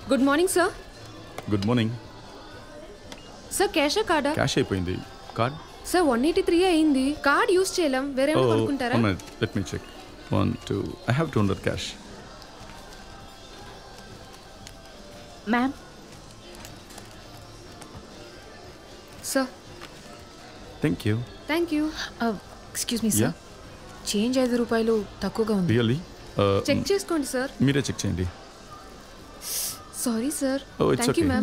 Good morning sir good morning sir క్యాషా కార్డా cash అయిపోయింది card sir one eighty three అయింది కార్డ్ యూస్ చేయలేం వేరే ఏమైనా కొనుక్కుంటారా let me check one two I have two hundred cash ma'am sir thank you thank you excuse me Yeah. Sir change ఐదు రూపాయలు తక్కువగా ఉంది రియల్లీ చెక్ చేసుకోండి సార్ మీరే చెక్ చేయండి sorry sir Oh, it's thank you okay. Ma'am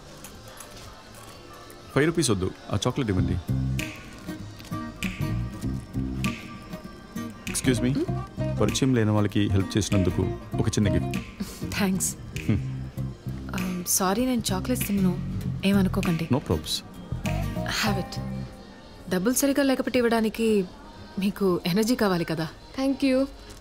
five rupees వద్దు ఆ chocolate ఇవ్వండి ఎక్స్క్యూజ్ మీ పరిచయం లేని వాళ్ళకి హెల్ప్ చేసినందుకు ఒక చిన్న గిఫ్ట్ థ్యాంక్స్ సారీ నేను చాక్లెట్స్ తిన్నాను ఏమనుకోకండి నో ప్రాబ్స్ హ్యావ్ ఇట్ డబ్బులు సరిగా లేకపోతే ఇవ్వడానికి మీకు ఎనర్జీ కావాలి కదా thank you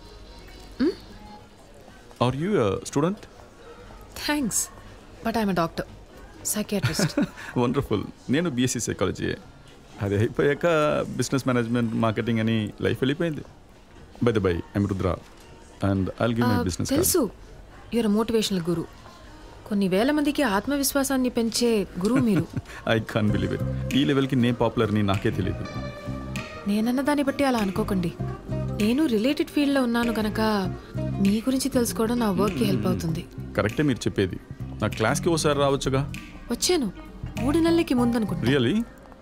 are you student thanks but I'm doctor psychiatrist wonderful నేను బీఎస్సీ సైకాలజీ అది అయిపోయాక బిజినెస్ మేనేజ్మెంట్ మార్కెటింగ్ అని లైఫ్ వెళ్ళిపోయింది by the by I'm Rudra and I'll give my business తెలుసు యూర్ మోటివేషనల్ గురు కొన్ని వేల మందికి ఆత్మవిశ్వాసాన్ని పెంచే గురువు మీరు ఐ కాన్ బిలీవ్ ఇట్ ఈ లెవెల్కి నేను పాపులర్ని నాకే తెలియదు నేనన్న దాన్ని బట్టి అలా అనుకోకండి నేను రిలేటెడ్ ఫీల్డ్లో ఉన్నాను కనుక మీ గురించి తెలుసుకోవడం నా వర్క్కి హెల్ప్ అవుతుంది కరెక్టే మీరు చెప్పేది నా క్లాస్కి ఓసారి రావచ్చుగా వచ్చాను మూడు నెలలకి ముందు అనుకుంటా రియలీ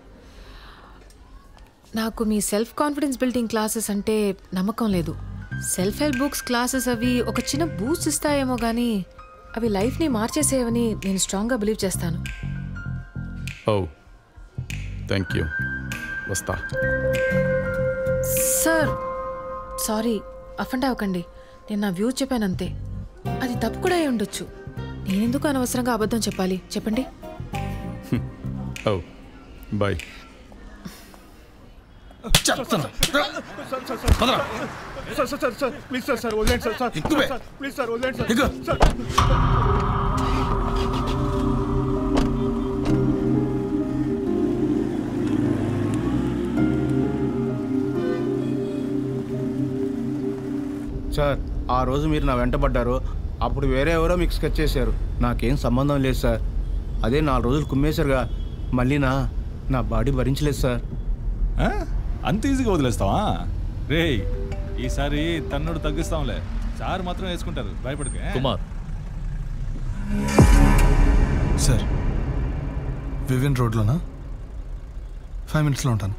నాకు మీ సెల్ఫ్ కాన్ఫిడెన్స్ బిల్డింగ్ క్లాసెస్ అంటే నమ్మకం లేదు సెల్ఫ్ హెల్ప్ బుక్స్ క్లాసెస్ అవి ఒక చిన్న బూస్ట్ ఇస్తాయేమో కానీ అవి లైఫ్ని మార్చేసేవని నేను స్ట్రాంగ్గా బిలీవ్ చేస్తాను ఓ థ్యాంక్ యూ వస్తా సార్ సారీ అఫండ్ అవ్వకండి నేను నా వ్యూ చెప్పానంతే అది తప్పు కూడా అయి ఉండొచ్చు నేనెందుకు అనవసరంగా అబద్ధం చెప్పాలి చెప్పండి oh bye sir sir sir sir please sir sir వదిలేండి సార్ సార్ ఎక్కువే. సార్ ప్లీజ్ సార్ వదిలేండి సార్ ఎక్కువ. సార్ సార్ ఆ రోజు మీరు నా వెంట పడ్డారు అప్పుడు వేరే ఎవరో మీకు స్కెచ్ చేశారు నాకేం సంబంధం లేదు సార్ అదే నాలుగు రోజులు కుమ్మేశారుగా మళ్ళీ నా నా బాడీ భరించలేదు సార్ ఆ? అంత ఈజీగా వదిలేస్తావా రే ఈసారి తన్నుడు తగ్గిస్తాంలే సార్ మాత్రం వేసుకుంటారు భయపడకే కుమార్ సార్ వివియన్ రోడ్లోనా ఫైవ్ మినిట్స్లో ఉంటాను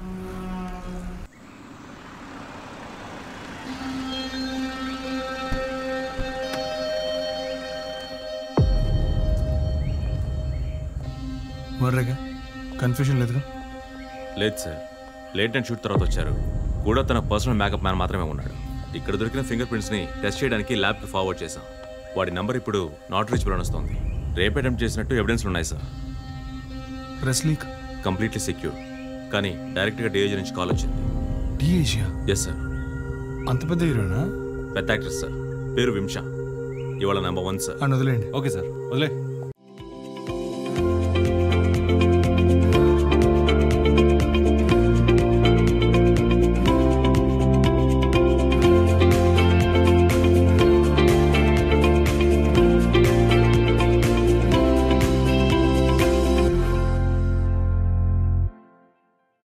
వర్రేగా కన్ఫ్యూజన్ లేదుగా లేదు సార్ లేట్ అండ్ షూట్ తర్వాత వచ్చారు కూడా తన పర్సనల్ మేకప్ మ్యాన్ మాత్రమే ఉన్నాడు ఇక్కడ దొరికిన ఫింగర్ ప్రింట్స్ని టెస్ట్ చేయడానికి ల్యాబ్కి ఫార్వర్డ్ చేశాం వాడి నంబర్ ఇప్పుడు నాట్ రీచబుల్ అని వస్తుంది రేపు అటెంప్ట్ చేసినట్టు ఎవిడెన్స్ ఉన్నాయి sir press leak completely secure కానీ డైరెక్ట్గా డిఏజీ నుంచి కాల్ వచ్చింది డిఏషియా ఎస్ సార్ అంత పెద్ద హీరోనా పెద్ద యాక్టర్ సార్ పేరు వింష ఇవాళ నెంబర్ వన్ సార్ అని వదిలేండి ఓకే సార్ వదిలే